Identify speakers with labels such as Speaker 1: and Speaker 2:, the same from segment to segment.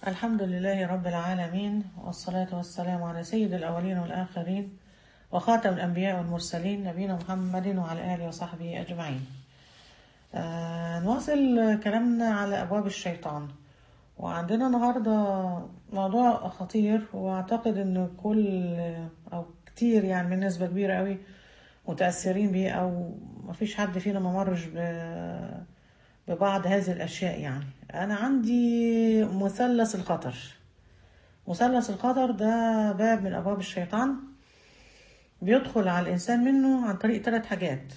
Speaker 1: الحمد لله رب العالمين والصلاة والسلام على سيد الأولين والآخرين وخاتم الأنبياء والمرسلين نبينا محمد وعلى آله وصحبه أجمعين آه نواصل كلامنا على أبواب الشيطان وعندنا النهاردة موضوع خطير وأعتقد أن كل أو كتير يعني من نسبة كبيرة قوي متأثرين بيه أو مفيش حد فينا ما مرش ب- ببعض هذه الأشياء يعني أنا عندي مثلث الخطر مثلث الخطر ده باب من أبواب الشيطان بيدخل على الإنسان منه عن طريق ثلاث حاجات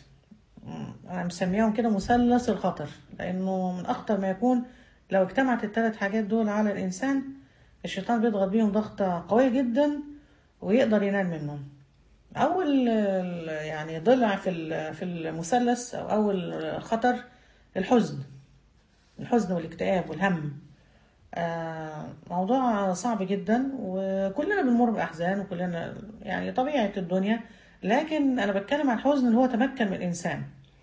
Speaker 1: أنا مسميهم كده مثلث الخطر لأنه من أخطر ما يكون لو اجتمعت الثلاث حاجات دول على الإنسان الشيطان بيضغط بيهم ضغطة قوية جدا ويقدر ينال منهم أول يعني ضلع في ال- في المثلث أو أول خطر الحزن الحزن والاكتئاب والهم آه، موضوع صعب جدا وكلنا بنمر بأحزان وكلنا يعني طبيعة الدنيا لكن أنا بتكلم عن الحزن اللي هو تمكن من الإنسان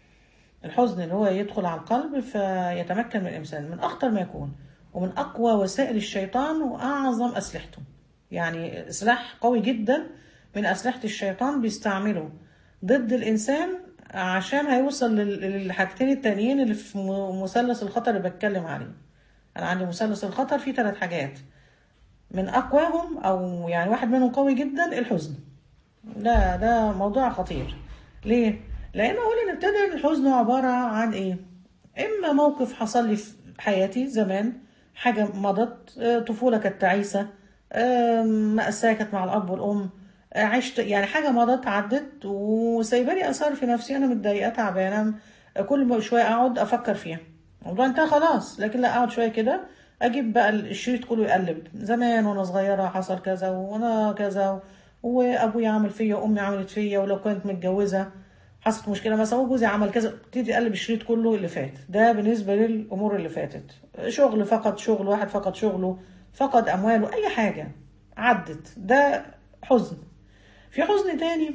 Speaker 1: الحزن اللي هو يدخل على القلب فيتمكن من الإنسان من أخطر ما يكون ومن أقوى وسائل الشيطان وأعظم أسلحته يعني سلاح قوي جدا من أسلحة الشيطان بيستعمله ضد الإنسان عشان هيوصل لل- للحاجتين التانيين اللي في م- مثلث الخطر اللي بتكلم عليه أنا عندي مثلث الخطر فيه ثلاث حاجات من أقواهم أو يعني واحد منهم قوي جدا الحزن ده ده موضوع خطير ليه؟ لأن أولا ابتدى الحزن عبارة عن إيه؟ إما موقف حصل لي في حياتي زمان حاجة مضت آه، طفولة كانت تعيسة آه، مأساة كانت مع الأب والأم آه، عشت يعني حاجة مضت عدت وسايبالي أثر في نفسي أنا متضايقة تعبانة آه، كل ما شوية أقعد أفكر فيها الموضوع انتهى خلاص لكن لا أقعد شوية كده أجيب بقى الشريط كله يقلب زمان وأنا صغيرة حصل كذا وأنا كذا وأبويا عمل فيا وأمي عملت فيا ولو كنت متجوزة حصلت مشكله مثلا وجوزي عمل كذا تبتدي تقلب الشريط كله اللي فات ده بالنسبه للامور اللي فاتت شغل فقد شغل واحد فقد شغله فقد امواله اي حاجه عدت ده حزن في حزن تاني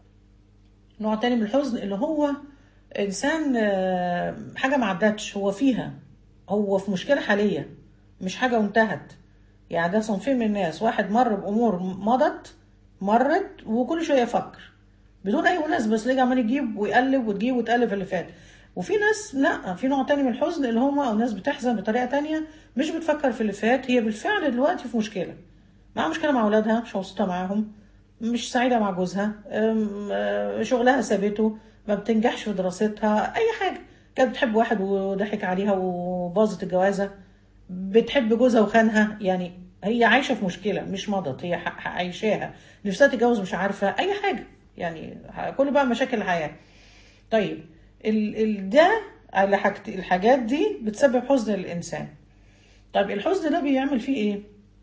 Speaker 1: نوع تاني من الحزن اللي هو انسان آه، حاجه ما عدتش هو فيها هو في مشكله حاليه مش حاجه وانتهت يعني ده صنفين من الناس واحد مر بامور مضت مرت وكل شويه يفكر بدون اي مناسبه بس ليه عمال يجيب ويقلب وتجيب وتقلب اللي فات وفي ناس لا في نوع تاني من الحزن اللي هم او ناس بتحزن بطريقه تانية مش بتفكر في اللي فات هي بالفعل دلوقتي في مشكله معاها مشكله مع اولادها مش مبسوطه معاهم مش سعيده مع جوزها أم، آه، شغلها سابته ما بتنجحش في دراستها اي حاجه كانت بتحب واحد وضحك عليها وباظت الجوازه بتحب جوزها وخانها يعني هي عايشه في مشكله مش مضت هي ح- ح- عايشاها نفسها تتجوز مش عارفه اي حاجه يعني ح- كل بقى مشاكل الحياه طيب ال ال ده على حاجت الحاجات دي بتسبب حزن للانسان طيب الحزن ده بيعمل فيه ايه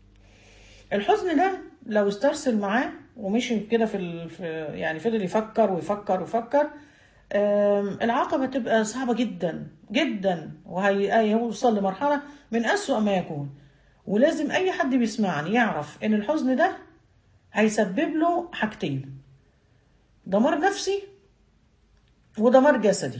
Speaker 1: الحزن ده لو استرسل معاه ومشي كده في, ال... في يعني فضل يفكر ويفكر ويفكر آم، العاقبة تبقى صعبة جدا جدا وهيوصل لمرحلة من أسوأ ما يكون ولازم أي حد بيسمعني يعرف إن الحزن ده هيسبب له حاجتين دمار نفسي ودمار جسدي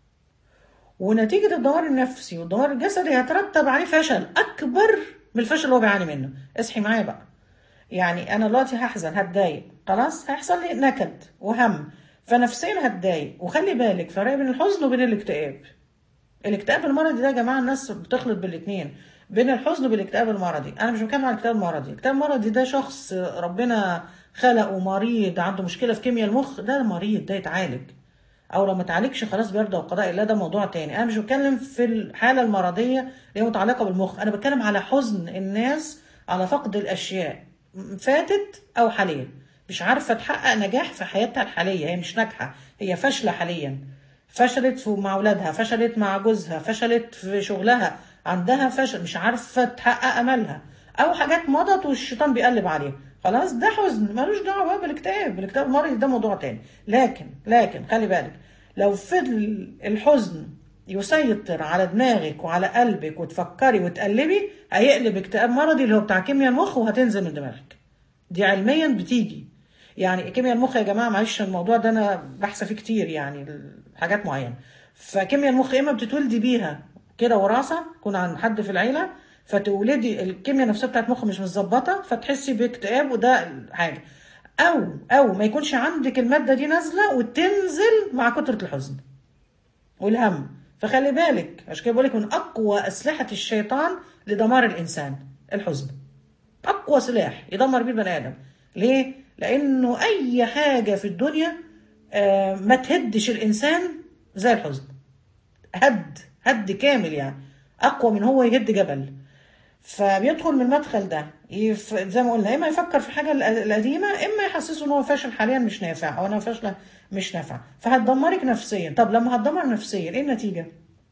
Speaker 1: ونتيجة الدمار النفسي والدمار الجسدي هيترتب عليه فشل أكبر من الفشل اللي هو بيعاني منه اصحي معايا بقى يعني أنا دلوقتي هحزن هتضايق خلاص هيحصل لي نكد وهم فنفسيا هتضايق وخلي بالك فرق بين الحزن وبين الاكتئاب الاكتئاب المرضي ده يا جماعه الناس بتخلط بالاثنين بين الحزن والاكتئاب المرضي انا مش بتكلم عن الاكتئاب المرضي الاكتئاب المرضي ده شخص ربنا خلقه مريض عنده مشكله في كيمياء المخ ده مريض ده يتعالج او لو ما اتعالجش خلاص بيرضى وقضاء الله ده موضوع تاني انا مش بتكلم في الحاله المرضيه اللي هي متعلقه بالمخ انا بتكلم على حزن الناس على فقد الاشياء فاتت او حاليا مش عارفه تحقق نجاح في حياتها الحاليه هي مش ناجحه هي فاشله حاليا فشلت في مع اولادها فشلت مع جوزها فشلت في شغلها عندها فشل مش عارفه تحقق املها او حاجات مضت والشيطان بيقلب عليها خلاص ده حزن ملوش دعوه بقى بالاكتئاب الاكتئاب المرضي ده موضوع تاني لكن لكن خلي بالك لو فضل الحزن يسيطر على دماغك وعلى قلبك وتفكري وتقلبي هيقلب اكتئاب مرضي اللي هو بتاع كيمياء المخ وهتنزل من دماغك دي علميا بتيجي يعني كيمياء المخ يا جماعه معلش الموضوع ده انا بحث فيه كتير يعني حاجات معينه فكيمياء المخ يا اما بتتولدي بيها كده وراثه يكون عن حد في العيله فتولدي الكيمياء نفسها بتاعت المخ مش متظبطه فتحسي باكتئاب وده حاجه او او ما يكونش عندك الماده دي نازله وتنزل مع كتره الحزن والهم فخلي بالك عشان كده بقول لك من اقوى اسلحه الشيطان لدمار الانسان الحزن اقوى سلاح يدمر بيه البني ادم ليه لانه اي حاجه في الدنيا آه، ما تهدش الانسان زي الحزن هد هد كامل يعني اقوى من هو يهد جبل فبيدخل من المدخل ده يف... زي ما قلنا اما يفكر في الحاجه الق- القديمه اما يحسسه ان هو فاشل حاليا مش نافع او انا فاشله مش نافع فهتدمرك نفسيا طب لما هتدمر نفسيا ايه النتيجه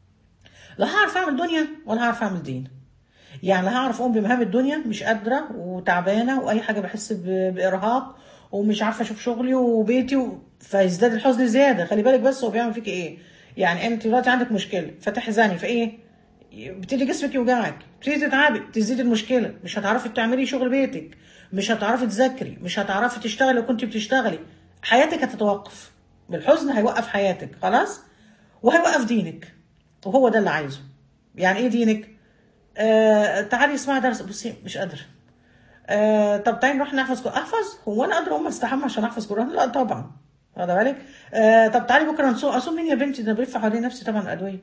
Speaker 1: لا هعرف اعمل دنيا ولا هعرف اعمل دين يعني لا هعرف اقوم بمهام الدنيا مش قادره وتعبانه واي حاجه بحس ب- بارهاق ومش عارفه اشوف شغلي وبيتي و... فيزداد الحزن زياده خلي بالك بس هو بيعمل فيك ايه يعني انت دلوقتي عندك مشكله فتحزني فايه بتدي جسمك يوجعك بتبتدي تتعبي تزيد المشكله مش هتعرفي تعملي شغل بيتك مش هتعرفي تذاكري مش هتعرفي تشتغلي لو كنت بتشتغلي حياتك هتتوقف بالحزن هيوقف حياتك خلاص وهيوقف دينك وهو ده اللي عايزه يعني ايه دينك آه تعالي اسمعي درس بصي مش قادره آه طب تعالي نروح نحفظ قرآن احفظ هو انا قادره اقوم استحمى عشان احفظ قرآن لا طبعا واخده بالك آه طب تعالي بكره نصوم اصوم مين يا بنتي ده بلف حوالين نفسي طبعا الادويه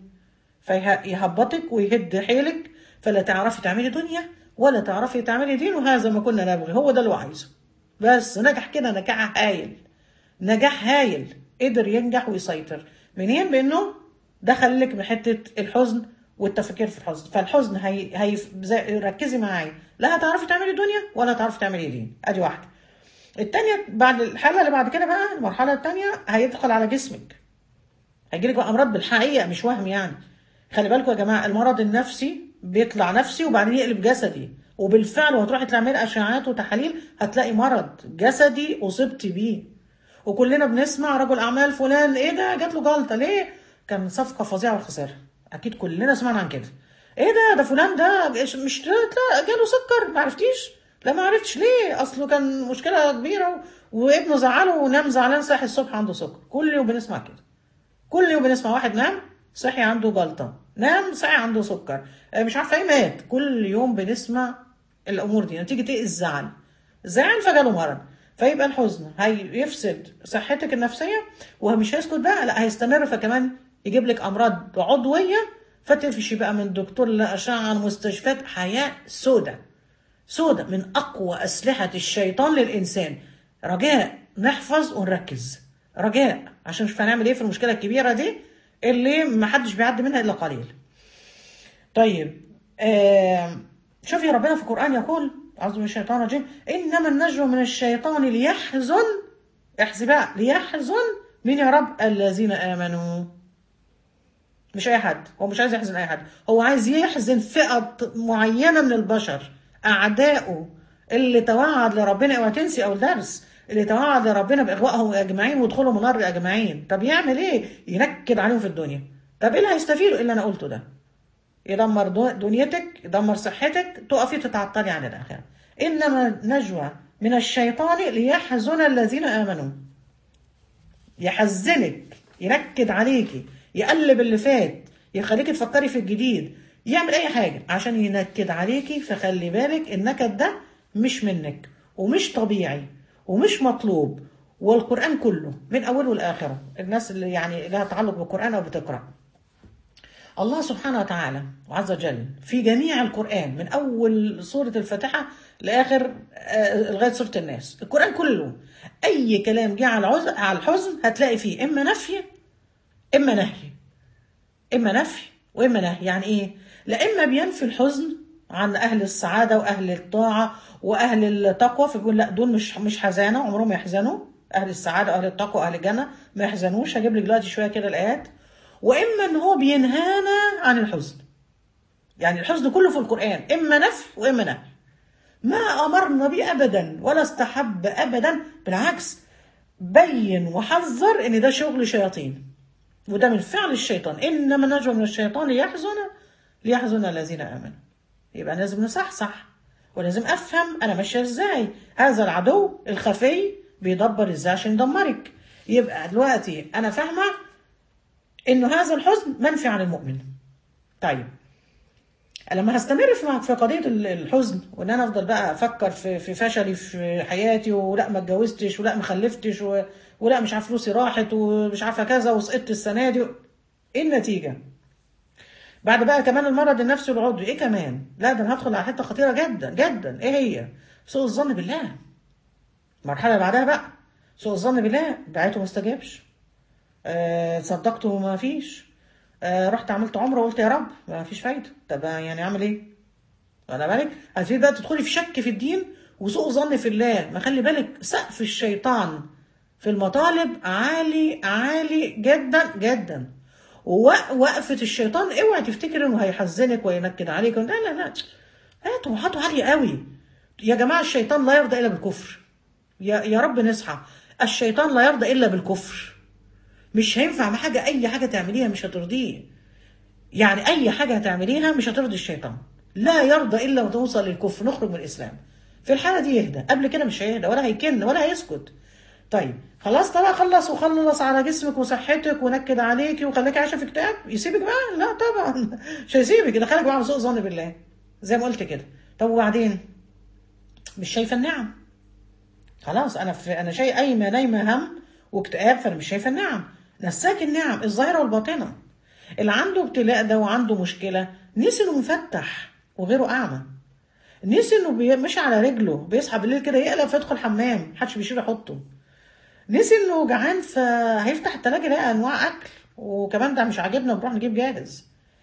Speaker 1: فيهبطك ويهد حيلك فلا تعرفي تعملي دنيا ولا تعرفي تعملي دين وهذا ما كنا نبغي هو ده اللي هو عايزه بس نجح كده نجاح هايل نجاح هايل قدر ينجح ويسيطر منين بانه دخل لك بحته الحزن والتفكير في الحزن فالحزن هي, هي زي ركزي معايا لا هتعرفي تعملي دنيا ولا هتعرفي تعملي دين ادي واحده التانية بعد الحالة اللي بعد كده بقى المرحلة التانية هيدخل على جسمك هيجيلك بقى أمراض بالحقيقة مش وهم يعني خلي بالكم يا جماعة المرض النفسي بيطلع نفسي وبعدين يقلب جسدي وبالفعل وهتروحي تعملي أشعاعات وتحاليل هتلاقي مرض جسدي أصبت بيه وكلنا بنسمع رجل أعمال فلان إيه ده جات له جلطة ليه؟ كان صفقة فظيعة وخسرها أكيد كلنا سمعنا عن كده إيه ده ده فلان ده مش لا جاله سكر ما عرفتيش؟ لا ما عرفتش ليه اصله كان مشكله كبيره وابنه زعله ونام زعلان صحي الصبح عنده سكر كل يوم بنسمع كده كل يوم بنسمع واحد نام صحي عنده جلطه نام صحي عنده سكر مش عارفه ايه مات كل يوم بنسمع الامور دي نتيجه ايه الزعل زعل فجاله مرض فيبقى الحزن هيفسد صحتك النفسيه ومش هيسكت بقى لا هيستمر فكمان يجيب لك امراض عضويه فتفشي بقى من دكتور لاشعه المستشفيات حياه سودة سودة من أقوى أسلحة الشيطان للإنسان رجاء نحفظ ونركز رجاء عشان نشوف هنعمل إيه في المشكلة الكبيرة دي اللي محدش بيعدي منها إلا قليل طيب آه شوفي ربنا في القرآن يقول أعوذ من الشيطان الرجيم إنما النجوى من الشيطان ليحزن احسبها ليحزن مين يا رب الذين آمنوا مش أي حد هو مش عايز يحزن أي حد هو عايز يحزن فئة معينة من البشر أعدائه اللي توعد لربنا اوعى تنسي أول درس اللي توعد لربنا بإغوائهم أجمعين ودخولهم النار أجمعين طب يعمل إيه؟ ينكد عليهم في الدنيا طب إيه اللي هيستفيدوا اللي أنا قلته ده؟ يدمر دنيتك يدمر صحتك تقفي تتعطلي عن الآخرة إنما نجوى من الشيطان ليحزن الذين آمنوا يحزنك ينكد عليكي يقلب اللي فات يخليكي تفكري في الجديد يعمل اي حاجة عشان ينكد عليكي فخلي بالك النكد ده مش منك ومش طبيعي ومش مطلوب والقرآن كله من أوله لآخره الناس اللي يعني لها تعلق بالقرآن أو بتقرأ الله سبحانه وتعالى عز وجل في جميع القرآن من أول سورة الفاتحة لآخر آه لغاية سورة الناس القرآن كله أي كلام جه على على الحزن هتلاقي فيه إما نفي إما نهي إما نفي وإما نهي يعني إيه؟ لا إما بينفي الحزن عن أهل السعادة وأهل الطاعة وأهل التقوى فبيقول لا دول مش مش حزانة عمرهم ما يحزنوا أهل السعادة وأهل التقوى وأهل الجنة ما يحزنوش هجيب لك دلوقتي شوية كده الآيات وإما إن هو بينهانا عن الحزن يعني الحزن كله في القرآن إما نفي وإما نهي ما أمرنا به أبدا ولا استحب أبدا بالعكس بين وحذر إن ده شغل شياطين وده من فعل الشيطان إنما نجوى من الشيطان ليحزن ليحزن الذين آمنوا يبقى لازم نصحصح ولازم أفهم أنا ماشية إزاي هذا العدو الخفي بيدبر إزاي عشان يدمرك يبقى دلوقتي أنا فاهمة إنه هذا الحزن منفي عن المؤمن طيب لما هستمر في في قضيه ال- الحزن وان انا افضل بقى افكر في في فشلي في حياتي ولا ما اتجوزتش ولا ما خلفتش و- ولا مش عارف فلوسي راحت ومش عارفه كذا وسقطت السنه دي ايه النتيجه؟ بعد بقى كمان المرض النفسي والعضوي ايه كمان؟ لا ده انا هدخل على حته خطيره جدا جدا ايه هي؟ سوء الظن بالله المرحله اللي بعدها بقى سوء الظن بالله دعيته ما استجابش آه صدقته ما فيش آه رحت عملت عمره وقلت يا رب ما فيش فايده طب يعني اعمل ايه؟ وانا بالك هتبتدي بقى تدخلي في شك في الدين وسوء ظن في الله ما خلي بالك سقف الشيطان في المطالب عالي عالي جدا جدا ووقفة الشيطان اوعي تفتكر انه هيحزنك وينكد عليك لا لا لا لا طموحاته عالية قوي يا جماعة الشيطان لا يرضى الا بالكفر يا يا رب نصحى الشيطان لا يرضى الا بالكفر مش هينفع مع حاجة اي حاجة تعمليها مش هترضيه يعني اي حاجه هتعمليها مش هترضي الشيطان لا يرضى الا وتوصل للكفر نخرج من الاسلام في الحاله دي يهدى قبل كده مش هيهدى ولا هيكن ولا هيسكت طيب خلاص طبعا خلص وخلص على جسمك وصحتك ونكد عليكي وخلاك عايشه في اكتئاب يسيبك بقى لا طبعا مش هيسيبك يدخلك بقى على سوء ظن بالله زي ما قلت كده طب وبعدين مش شايفه النعم خلاص انا في انا شيء قايمه نايمه هم واكتئاب فانا مش شايفه النعم نساك النعم الظاهره والباطنه اللي عنده ابتلاء ده وعنده مشكله نسي انه مفتح وغيره اعمى نسي انه بي- ماشي على رجله بيصحى بالليل كده يقلق فيدخل حمام محدش بيشيل يحطه نسي انه جعان فهيفتح التلاجة يلاقي انواع اكل وكمان ده مش عاجبنا بنروح نجيب جاهز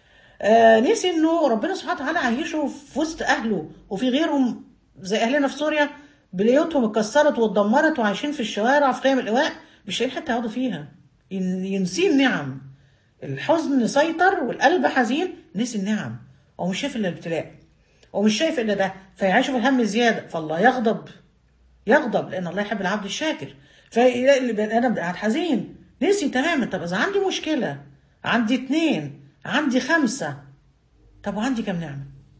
Speaker 1: آه نسي انه ربنا سبحانه وتعالى عايشه في وسط اهله وفي غيرهم زي اهلنا في سوريا بيوتهم اتكسرت واتدمرت وعايشين في الشوارع في خيام الايواء مش لاقيين حته يقعدوا فيها ين- ينسيه النعم الحزن سيطر والقلب حزين نسي النعم هو مش شايف الا الابتلاء هو مش شايف الا ده فيعيش في الهم زياده فالله يغضب يغضب لان الله يحب العبد الشاكر فيلاقي البني ادم ده قاعد حزين نسي تماما طب اذا عندي مشكله عندي اتنين عندي خمسه طب وعندي كام نعمه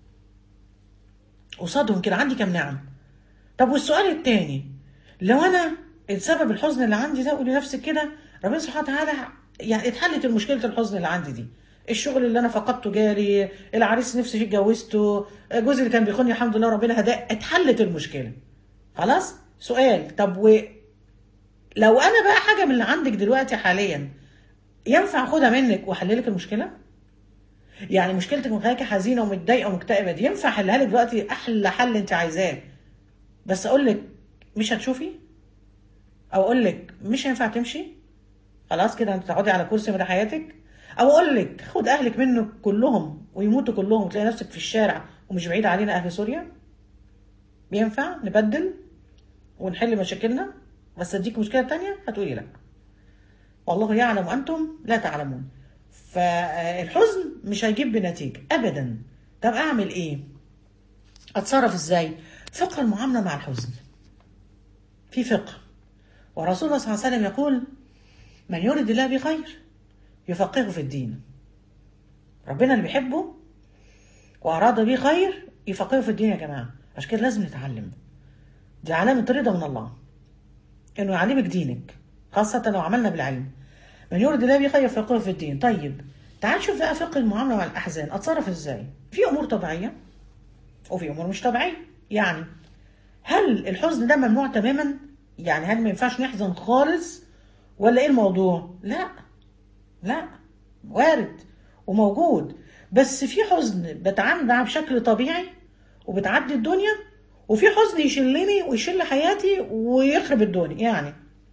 Speaker 1: قصادهم كده عندي كام نعم طب والسؤال التاني لو انا السبب الحزن اللي عندي ده قولي لنفسك كده ربنا سبحانه وتعالى يعني اتحلت المشكله الحزن اللي عندي دي الشغل اللي انا فقدته جاري العريس نفسي فيه اتجوزته جوزي اللي كان بيخوني الحمد لله ربنا هداه اتحلت المشكله خلاص سؤال طب و لو انا بقى حاجه من اللي عندك دلوقتي حاليا ينفع اخدها منك واحللك المشكله يعني مشكلتك مخليكي حزينه ومتضايقه ومكتئبه دي ينفع احلها لك دلوقتي احلى حل انت عايزاه بس اقول لك مش هتشوفي او اقول لك مش هينفع تمشي خلاص كده انت تقعدي على كرسي مدى حياتك او اقول لك خد اهلك منك كلهم ويموتوا كلهم وتلاقي نفسك في الشارع ومش بعيد علينا اهل سوريا بينفع نبدل ونحل مشاكلنا بس اديك مشكله تانية هتقولي لا والله يعلم وانتم لا تعلمون فالحزن مش هيجيب بنتيجه ابدا طب اعمل ايه اتصرف ازاي فقه المعامله مع الحزن في فقه ورسول الله صلى الله عليه وسلم يقول من يرد الله بخير يفقهه في الدين ربنا اللي بيحبه وأراد به خير يفقهه في الدين يا جماعة عشان كده لازم نتعلم دي علامة رضا من الله إنه يعلمك دينك خاصة لو عملنا بالعلم من يرد الله به خير يفقهه في الدين طيب تعال نشوف بقى فقه المعاملة مع الأحزان أتصرف إزاي في أمور طبيعية وفي أمور مش طبيعية يعني هل الحزن ده ممنوع تماما يعني هل ما ينفعش نحزن خالص ولا ايه الموضوع لا لا وارد وموجود بس في حزن بتعامل معاه بشكل طبيعي وبتعدي الدنيا وفي حزن يشلني ويشل حياتي ويخرب الدنيا يعني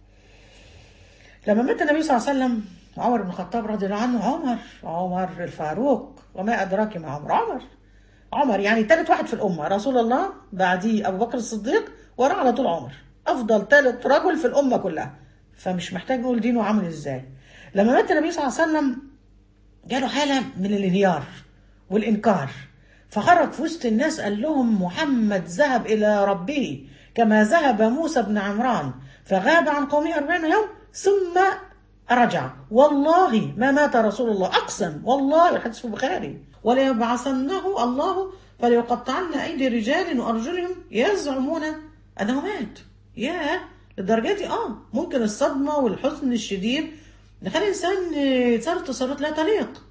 Speaker 1: لما مات النبي صلى الله عليه وسلم عمر بن الخطاب رضي الله عنه عمر عمر الفاروق وما أدراك ما عمر عمر عمر يعني ثالث واحد في الأمة رسول الله بعديه أبو بكر الصديق وراه على طول عمر أفضل ثالث رجل في الأمة كلها فمش محتاج نقول دينه عامل إزاي لما مات النبي صلى الله عليه وسلم جاله حالة من الانهيار والإنكار فخرج في وسط الناس قال لهم محمد ذهب إلى ربه كما ذهب موسى بن عمران فغاب عن قومه أربعين يوم ثم رجع والله ما مات رسول الله أقسم والله الحديث في البخاري وليبعثنه الله فليقطعن أيدي رجال وأرجلهم يزعمون أنه مات ياه للدرجة دي اه ممكن الصدمة والحزن الشديد نخلي الإنسان يتصرف تصرفات لا تليق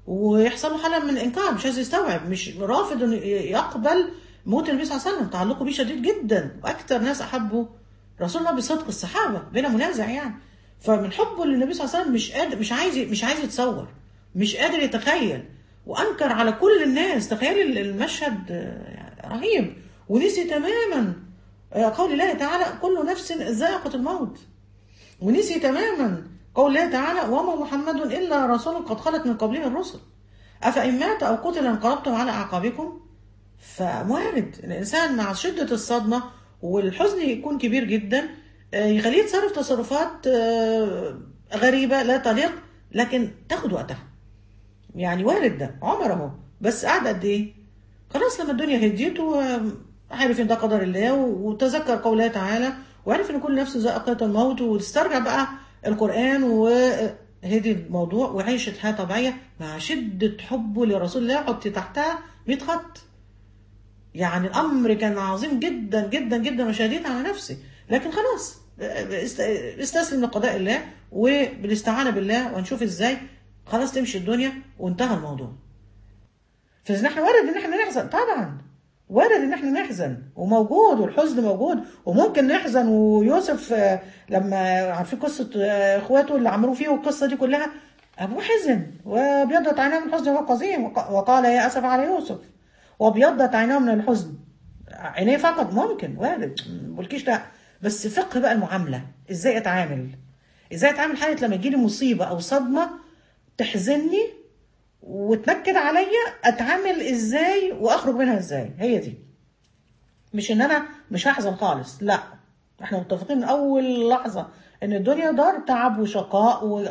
Speaker 1: ويحصل له حاله من الانكار مش عايز يستوعب مش رافض انه يقبل موت النبي صلى الله عليه وسلم تعلقه بيه شديد جدا واكثر ناس احبوا رسول الله بصدق الصحابه بلا منازع يعني فمن حبه للنبي صلى الله عليه وسلم مش قادر مش عايز مش عايز يتصور مش قادر يتخيل وانكر على كل الناس تخيل المشهد آه، رهيب ونسي تماما آه، قول الله تعالى كل نفس ذائقه الموت ونسي تماما قول الله تعالى وما محمد الا رسول قد خلت من قبله الرسل افان مات او قتل انقلبتم على اعقابكم فوارد الانسان مع شده الصدمه والحزن يكون كبير جدا آه، يخليه يتصرف تصرفات آه، غريبه لا تليق لكن تاخد وقتها يعني وارد ده عمر اهو بس قعد قد ايه خلاص لما الدنيا هديت وعارف ان ده قدر الله وتذكر قوله تعالى وعرف ان كل نفس ذائقة الموت واسترجع بقى القرآن وهدي الموضوع وعيشت حياة طبيعية مع شدة حبه لرسول الله حطي تحتها 100 خط يعني الامر كان عظيم جدا جدا جدا وشديد على نفسي لكن خلاص است- استسلم لقضاء الله وبالاستعانه بالله ونشوف ازاي خلاص تمشي الدنيا وانتهى الموضوع فاذا احنا وارد ان احنا نحزن طبعا وارد ان احنا نحزن وموجود والحزن موجود وممكن نحزن ويوسف آه، لما عارفين قصه آه، اخواته اللي عملوا فيه والقصه دي كلها ابوه حزن وابيضت عيناه من الحزن وهو قزيم وق- وقال يا اسف على يوسف وابيضت عيناه من الحزن عينيه فقط ممكن وارد ما بقولكيش لا بس فقه بقى المعامله ازاي اتعامل ازاي اتعامل حاله لما تجيلي مصيبه او صدمه تحزني وتنكد عليا اتعامل ازاي واخرج منها ازاي هي دي مش ان انا مش هحزن خالص لا احنا متفقين من اول لحظه ان الدنيا دار تعب وشقاء و...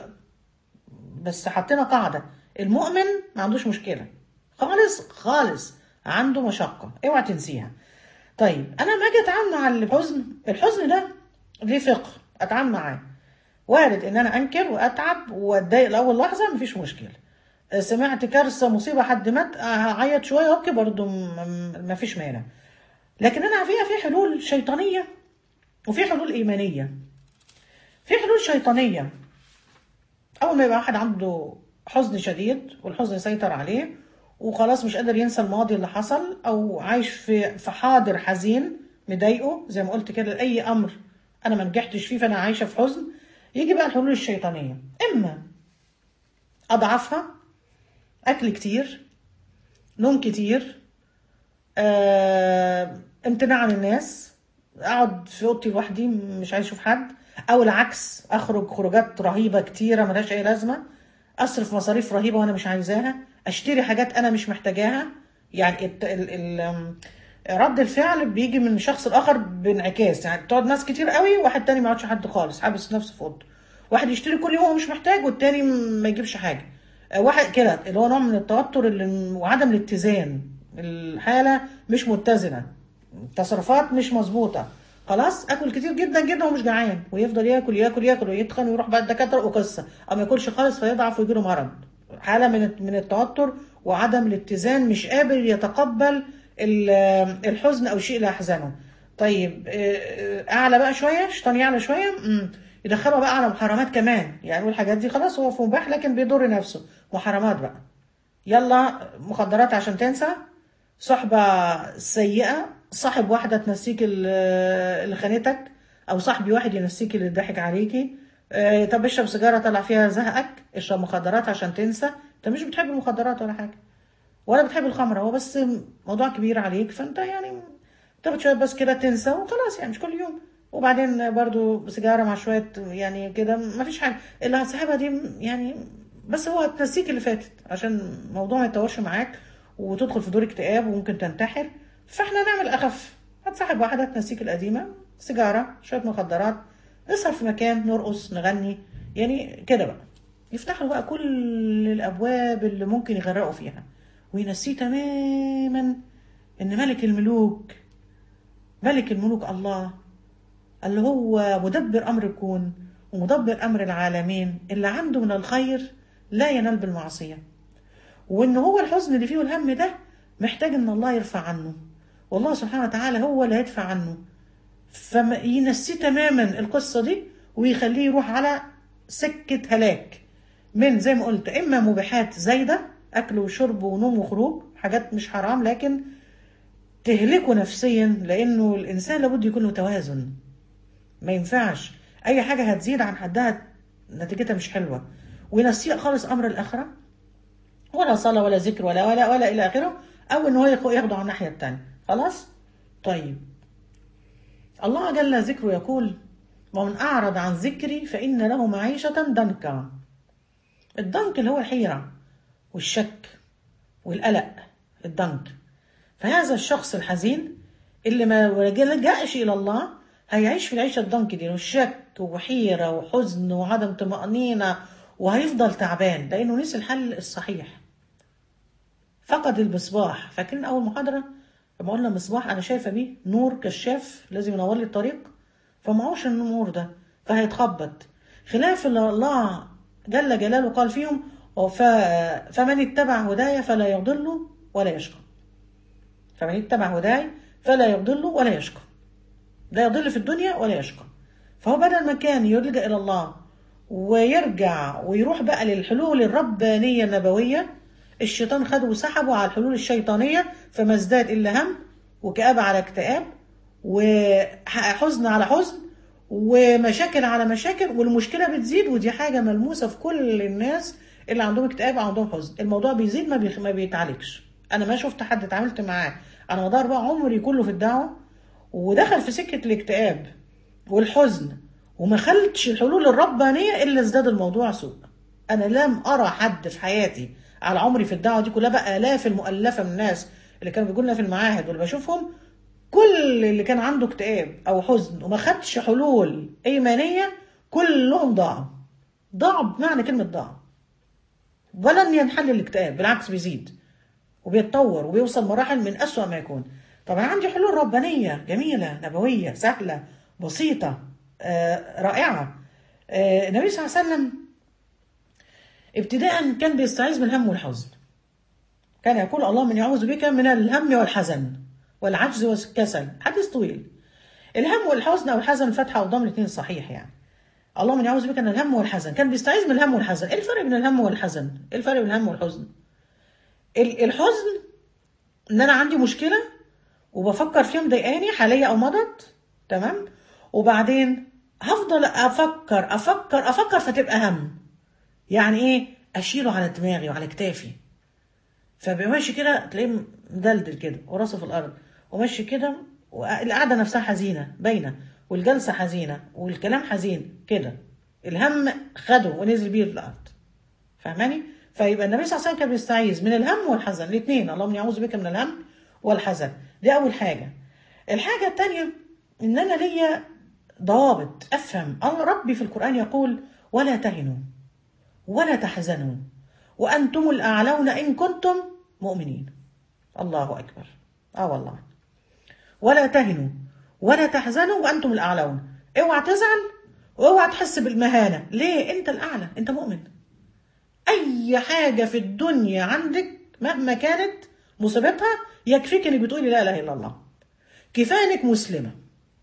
Speaker 1: بس حطينا قاعده المؤمن ما عندوش مشكله خالص خالص عنده مشقه اوعى تنسيها طيب انا لما اجي اتعامل مع الحزن الحزن ده ليه فقه اتعامل معاه وارد ان انا انكر واتعب واتضايق لاول لحظه مفيش مشكله سمعت كارثه مصيبه حد مات هعيط شويه وابكي برضه مفيش مانع لكن انا فيها في حلول شيطانيه وفي حلول ايمانيه في حلول شيطانيه اول ما يبقى واحد عنده حزن شديد والحزن يسيطر عليه وخلاص مش قادر ينسى الماضي اللي حصل او عايش في في حاضر حزين مضايقه زي ما قلت كده لاي امر انا ما نجحتش فيه فانا عايشه في حزن يجي بقى الحلول الشيطانيه اما اضعفها اكل كتير نوم كتير آه، امتناع عن الناس اقعد في اوضتي لوحدي مش عايز اشوف حد او العكس اخرج خروجات رهيبه كتيره ملهاش اي لازمه اصرف مصاريف رهيبه وانا مش عايزاها اشتري حاجات انا مش محتاجاها يعني ال ال ال رد الفعل بيجي من شخص الاخر بانعكاس يعني تقعد ناس كتير قوي واحد تاني ما يقعدش حد خالص حابس نفسه في اوضته واحد يشتري كل يوم هو مش محتاج والتاني ما يجيبش حاجه واحد كده اللي هو نوع من التوتر اللي وعدم الاتزان الحاله مش متزنه التصرفات مش مظبوطه خلاص اكل كتير جدا جدا ومش جعان ويفضل ياكل ياكل ياكل ويتخن ويروح بقى الدكاتره وقصه او ما ياكلش خالص فيضعف ويجيله مرض حاله من من التوتر وعدم الاتزان مش قابل يتقبل الحزن او شيء لا يحزنه طيب اعلى بقى شويه شيطان يعلى شويه يدخله بقى على محرمات كمان يعني الحاجات دي خلاص هو في مباح لكن بيضر نفسه محرمات بقى يلا مخدرات عشان تنسى صحبة سيئة صاحب واحدة تنسيك اللي خانتك أو صاحبي واحد ينسيك اللي ضحك عليكي اه طب اشرب سيجارة طلع فيها زهقك اشرب مخدرات عشان تنسى انت مش بتحب المخدرات ولا حاجة ولا بتحب الخمرة هو بس موضوع كبير عليك فانت يعني تاخد شوية بس كده تنسى وخلاص يعني مش كل يوم وبعدين برضو سيجارة مع شوية يعني كده ما فيش حاجة اللي هتصاحبها دي يعني بس هو تنسيك اللي فاتت عشان الموضوع ما يتطورش معاك وتدخل في دور اكتئاب وممكن تنتحر فاحنا نعمل اخف هتصاحب واحدة تنسيك القديمة سيجارة شوية مخدرات نسهر في مكان نرقص نغني يعني كده بقى يفتحوا بقى كل الابواب اللي ممكن يغرقوا فيها وينسيه تماما ان ملك الملوك ملك الملوك الله اللي هو مدبر امر الكون ومدبر امر العالمين اللي عنده من الخير لا ينال بالمعصيه وان هو الحزن اللي فيه والهم ده محتاج ان الله يرفع عنه والله سبحانه وتعالى هو اللي هيدفع عنه فينسيه تماما القصه دي ويخليه يروح على سكه هلاك من زي ما قلت اما مبيحات زايده اكل وشرب ونوم وخروج حاجات مش حرام لكن تهلكه نفسيا لانه الانسان لابد يكون له توازن ما ينفعش اي حاجه هتزيد عن حدها نتيجتها مش حلوه وينسيه خالص امر الاخره ولا صلاه ولا ذكر ولا ولا ولا الى اخره او ان هو ياخ- ياخده على الناحيه الثانيه خلاص طيب الله جل ذكره يقول ومن اعرض عن ذكري فان له معيشه ضنكا الضنك اللي هو الحيره والشك والقلق الضنك فهذا الشخص الحزين اللي ما لجأش إلى الله هيعيش في العيشة الضنك دي والشك وحيرة وحزن وعدم طمأنينة وهيفضل تعبان لأنه نسي الحل الصحيح فقد المصباح فاكرين أول محاضرة لما قلنا مصباح أنا شايفة بيه نور كشاف لازم ينور لي الطريق فمعهوش النور ده فهيتخبط خلاف اللي الله جل جلاله قال فيهم وف- فمن اتبع هدايا فلا يضل ولا يشقى فمن اتبع هداي فلا يضل ولا يشقى لا يضل في الدنيا ولا يشقى فهو بدل ما كان يلجأ إلى الله ويرجع ويروح بقى للحلول الربانية النبوية الشيطان خده وسحبه على الحلول الشيطانية فما ازداد إلا هم وكآبة على اكتئاب وحزن على حزن ومشاكل على مشاكل والمشكلة بتزيد ودي حاجة ملموسة في كل الناس اللي عندهم اكتئاب او عندهم حزن الموضوع بيزيد ما, بيخ... ما بيتعالجش انا ما شفت حد اتعاملت معاه انا مدار بقى عمري كله في الدعوة ودخل في سكة الاكتئاب والحزن وما خلتش الحلول الربانية الا ازداد الموضوع سوء انا لم ارى حد في حياتي على عمري في الدعوة دي كلها بقى الاف المؤلفة من الناس اللي كانوا بيجوا لنا في المعاهد واللي بشوفهم كل اللي كان عنده اكتئاب او حزن وما خدش حلول ايمانيه كلهم ضاعوا ضاعوا بمعنى كلمه ضاعوا ولن ينحل الاكتئاب بالعكس بيزيد وبيتطور وبيوصل مراحل من أسوأ ما يكون طبعا عندي حلول ربانيه جميله نبويه سهله بسيطه آه، رائعه آه، النبي صلى الله عليه وسلم ابتداء كان بيستعيذ من الهم والحزن كان يقول اللهم اني اعوذ بك من الهم والحزن والعجز والكسل حديث طويل الهم والحزن او الحزن الفتحه او الضم الاثنين صحيح يعني اللهم اني اعوذ بك من الهم والحزن كان بيستعيذ من الهم والحزن ايه الفرق بين الهم والحزن ايه الفرق بين الهم والحزن ال- الحزن ان انا عندي مشكله وبفكر فيها مضايقاني حاليا او مضت تمام وبعدين هفضل افكر افكر افكر فتبقى هم يعني ايه اشيله على دماغي وعلى كتافي فبقى ماشي كده تلاقيه مدلدل كده وراسه في الارض وماشي كده والقعده نفسها حزينه باينه والجلسه حزينه والكلام حزين كده الهم خده ونزل بيه في الارض فاهماني فيبقى النبي صلى الله عليه وسلم كان بيستعيذ من الهم والحزن الاثنين اللهم اني اعوذ بك من الهم والحزن دي اول حاجه الحاجه الثانيه ان انا ليا ضوابط افهم الله ربي في القران يقول ولا تهنوا ولا تحزنوا وأنتم الأعلون إن كنتم مؤمنين الله أكبر آه والله ولا تهنوا ولا تحزنوا وأنتم الأعلون اوعى تزعل واوعى تحس بالمهانة ليه أنت الأعلى أنت مؤمن أي حاجة في الدنيا عندك مهما كانت مصيبتها يكفيك إنك بتقولي لا إله إلا الله كفاية إنك مسلمة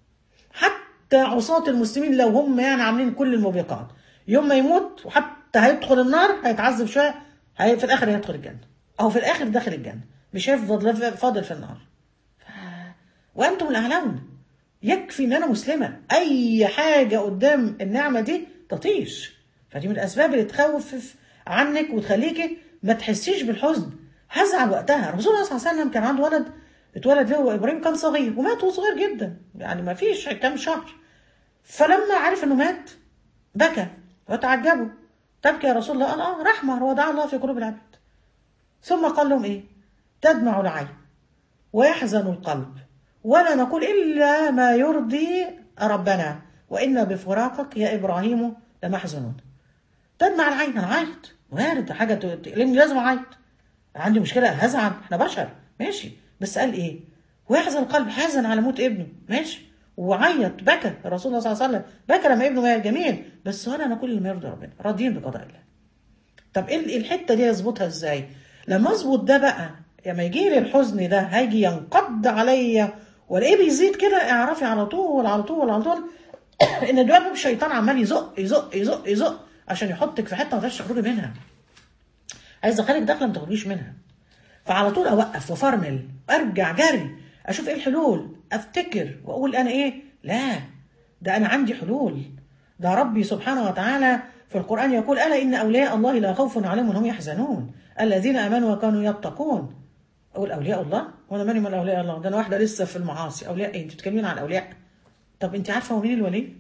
Speaker 1: حتى عصاة المسلمين لو هم يعني عاملين كل الموبقات يوم ما يموت وحتى هيدخل النار هيتعذب شويه هي في الاخر هيدخل الجنه او في الاخر داخل الجنه مش هيفضل فاضل في النار ف... وانتم الاعلون يكفي ان انا مسلمه اي حاجه قدام النعمه دي تطيش فدي من الاسباب اللي تخوف عنك وتخليكي ما تحسيش بالحزن هزعل وقتها رسول الله صلى الله عليه وسلم كان عنده ولد اتولد له ابراهيم كان صغير ومات وهو صغير جدا يعني ما فيش كام شهر فلما عرف انه مات بكى وتعجبوا تبكي يا رسول الله قال اه رحمه وضع الله في قلوب العباد ثم قال لهم ايه تدمع العين ويحزن القلب ولا نقول الا ما يرضي ربنا وانا بفراقك يا ابراهيم لمحزونون تدمع العين انا عيط وارد حاجه تقلقني لازم اعيط عندي مشكله هزعل احنا بشر ماشي بس قال ايه ويحزن القلب حزن على موت ابنه ماشي وعيط بكى الرسول صلى الله عليه وسلم بكى لما ابنه مات جميل بس ولا انا كل ما يرضي ربنا راضيين بقضاء الله طب ايه الحته دي اظبطها ازاي لما اظبط ده بقى لما يجي لي الحزن ده هيجي ينقض عليا والاقيه بيزيد كده اعرفي على طول على طول على طول ان ده باب الشيطان عمال يزق يزق يزق يزق عشان يحطك في حته ما تقدرش تخرجي منها عايز اخليك داخله ما تخرجيش منها فعلى طول اوقف وافرمل ارجع جري اشوف ايه الحلول افتكر واقول انا ايه لا ده انا عندي حلول ده ربي سبحانه وتعالى في القران يقول الا ان اولياء الله لا خوف عليهم وهم يحزنون الذين امنوا وكانوا يتقون اقول اولياء الله وانا مالي من اولياء الله ده انا واحده لسه في المعاصي اولياء ايه انت بتتكلمين عن اولياء طب انت عارفه هو مين الولي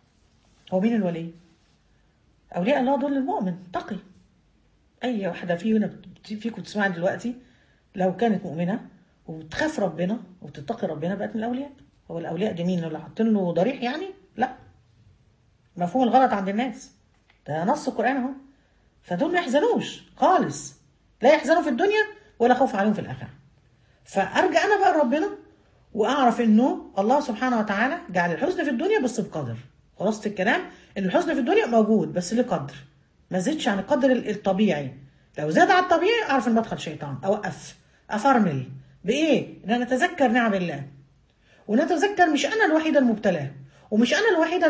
Speaker 1: هو مين الولي اولياء الله دول المؤمن تقي اي واحده فينا فيكم تسمعني دلوقتي لو كانت مؤمنه وبتخاف ربنا وبتتقي ربنا بقت من الاولياء هو الاولياء دي مين اللي حاطين له ضريح يعني لا مفهوم الغلط عند الناس ده نص القران اهو فدول ما يحزنوش خالص لا يحزنوا في الدنيا ولا خوف عليهم في الاخره فارجع انا بقى لربنا واعرف انه الله سبحانه وتعالى جعل الحزن في الدنيا بس بقدر خلاصه الكلام ان الحزن في الدنيا موجود بس لقدر ما زدش عن القدر الطبيعي لو زاد على الطبيعي اعرف ان بدخل شيطان اوقف افرمل بايه ان انا اتذكر نعم الله ونتذكر مش انا الوحيده المبتلاه ومش انا الوحيده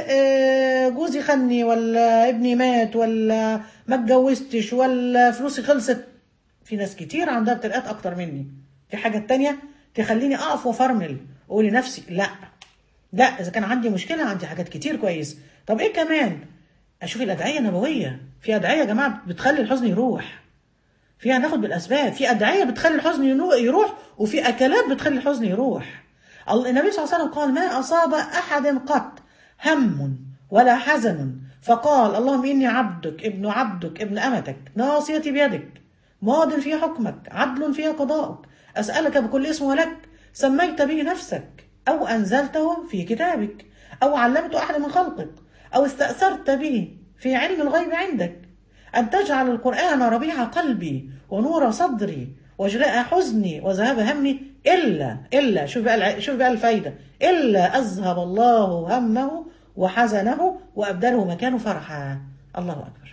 Speaker 1: اللي جوزي خني ولا ابني مات ولا ما اتجوزتش ولا فلوسي خلصت في ناس كتير عندها ابتلاءات اكتر مني في حاجه تانية تخليني اقف وافرمل واقول لنفسي لا لا اذا كان عندي مشكله عندي حاجات كتير كويس طب ايه كمان اشوف الادعيه النبويه في ادعيه يا جماعه بتخلي الحزن يروح فيها ناخد بالاسباب في ادعيه بتخلي الحزن يروح وفي اكلات بتخلي الحزن يروح النبي صلى الله عليه وسلم قال ما اصاب احد قط هم ولا حزن فقال اللهم اني عبدك ابن عبدك ابن امتك ناصيتي بيدك ماض في حكمك عدل في قضاءك اسالك بكل اسم ولك سميت به نفسك او انزلته في كتابك او علمته احد من خلقك او استاثرت به في علم الغيب عندك أن تجعل القرآن ربيع قلبي ونور صدري وجلاء حزني وذهاب همي إلا إلا شوف بقى شوف بقى الفايدة إلا أذهب الله همه وحزنه وأبدله مكانه فرحا الله أكبر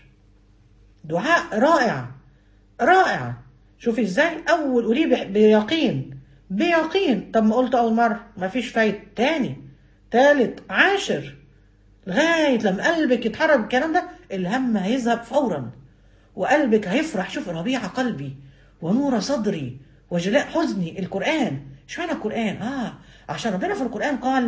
Speaker 1: دعاء رائع رائع شوفي إزاي أول قوليه بيقين بيقين طب ما قلت أول مرة ما فيش فايدة تاني تالت عاشر لغاية لما قلبك يتحرك الكلام ده الهم هيذهب فورا وقلبك هيفرح شوف ربيع قلبي ونور صدري وجلاء حزني القرآن اشمعنى القرآن اه عشان ربنا في القرآن قال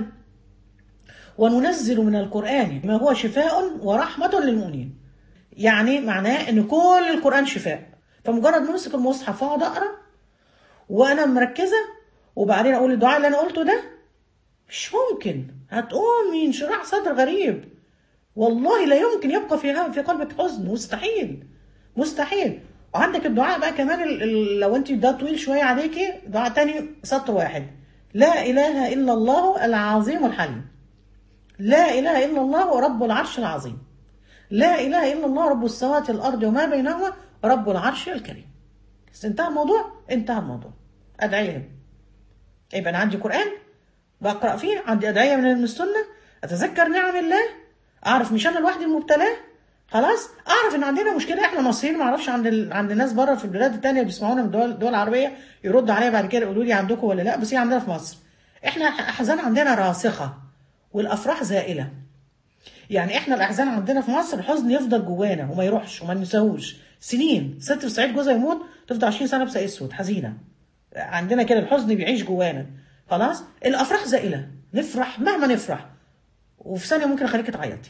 Speaker 1: وننزل من القرآن ما هو شفاء ورحمة للمؤمنين يعني معناه ان كل القرآن شفاء فمجرد ما امسك المصحف واقعد اقرا وانا مركزة وبعدين اقول الدعاء اللي انا قلته ده مش ممكن هتقومي انشراح صدر غريب والله لا يمكن يبقى في في قلبك حزن مستحيل مستحيل وعندك الدعاء بقى كمان ال ال لو انت ده طويل شويه عليكي دعاء تاني سطر واحد لا اله الا الله العظيم الحليم لا اله الا الله رب العرش العظيم لا اله الا الله رب السماوات والارض وما بينهما رب العرش الكريم بس انتهى الموضوع انتهى الموضوع ادعيه يبقى انا عندي قران بقرا فيه عندي ادعيه من السنه اتذكر نعم الله اعرف مش انا لوحدي المبتلاه خلاص اعرف ان عندنا مشكله احنا مصريين ما اعرفش عند ال... عند الناس بره في البلاد التانية بيسمعونا من الدول الدول العربيه يردوا عليا بعد كده يقولوا لي عندكم ولا لا بس هي عندنا في مصر احنا احزان عندنا راسخه والافراح زائله يعني احنا الاحزان عندنا في مصر الحزن يفضل جوانا وما يروحش وما ننساهوش سنين ست في الصعيد جوزها يموت تفضل 20 سنه لابسه اسود حزينه عندنا كده الحزن بيعيش جوانا خلاص الافراح زائله نفرح مهما نفرح وفي ثانيه ممكن اخليك تعيطي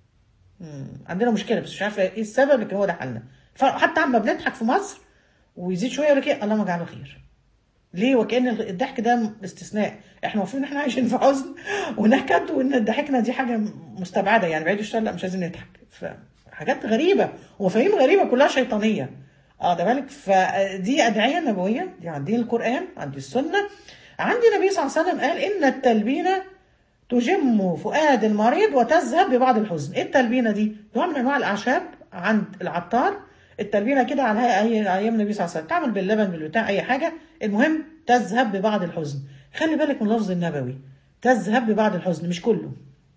Speaker 1: عندنا مشكله بس مش عارفه ايه السبب لكن هو ده حلنا حتى عما بنضحك في مصر ويزيد شويه يقول لك ايه اللهم اجعله خير ليه وكان الضحك ده استثناء احنا المفروض ان احنا عايشين في حزن ونكد وان ضحكنا دي حاجه مستبعده يعني بعيد الشر لا مش عايزين نضحك فحاجات غريبه ومفاهيم غريبه كلها شيطانيه اه ده بالك فدي ادعيه نبويه دي عندي القران عندي السنه عندي النبي صلى الله عليه وسلم قال ان التلبينه تجم فؤاد المريض وتذهب ببعض الحزن ايه التلبينه دي نوع من انواع الاعشاب عند العطار التلبينه كده على ايام النبي صلى الله عليه وسلم تعمل باللبن بالبتاع اي حاجه المهم تذهب ببعض الحزن خلي بالك من اللفظ النبوي تذهب ببعض الحزن مش كله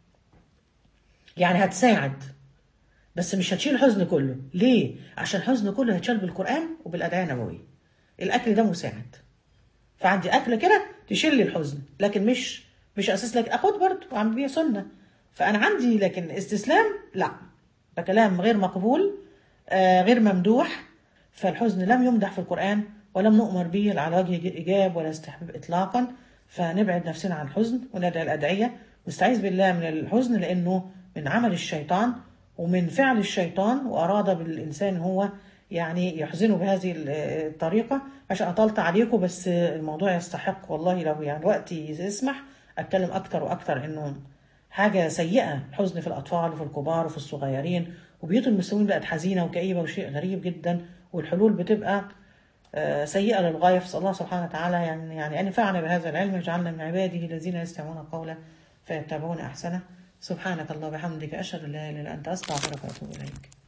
Speaker 1: يعني هتساعد بس مش هتشيل الحزن كله ليه عشان الحزن كله هيتشال بالقران وبالادعيه النبويه الاكل ده مساعد فعندي اكله كده تشيل لي الحزن لكن مش مش اساس لك اخد برضه واعمل بيها سنه فانا عندي لكن استسلام لا ده كلام غير مقبول آه غير ممدوح فالحزن لم يمدح في القرآن ولم نؤمر به على وجه إيجاب ولا استحباب إطلاقا فنبعد نفسنا عن الحزن وندعي الأدعية نستعيذ بالله من الحزن لأنه من عمل الشيطان ومن فعل الشيطان وأراد بالإنسان هو يعني يحزنه بهذه الطريقة عشان أطلت عليكم بس الموضوع يستحق والله لو يعني وقتي يسمح أتكلم أكتر وأكتر إنه حاجة سيئة الحزن في الأطفال وفي الكبار وفي الصغيرين وبيوت المسلمين بقت حزينة وكئيبة وشيء غريب جدا والحلول بتبقى آه، سيئة للغاية فاسأل الله سبحانه وتعالى يعني يعني أن ينفعنا بهذا العلم يجعلنا من عباده الذين يستمعون قولا فيتبعون أحسنه سبحانك الله وبحمدك أشهد أن لا إله إلا أنت أستغفرك وأتوب إليك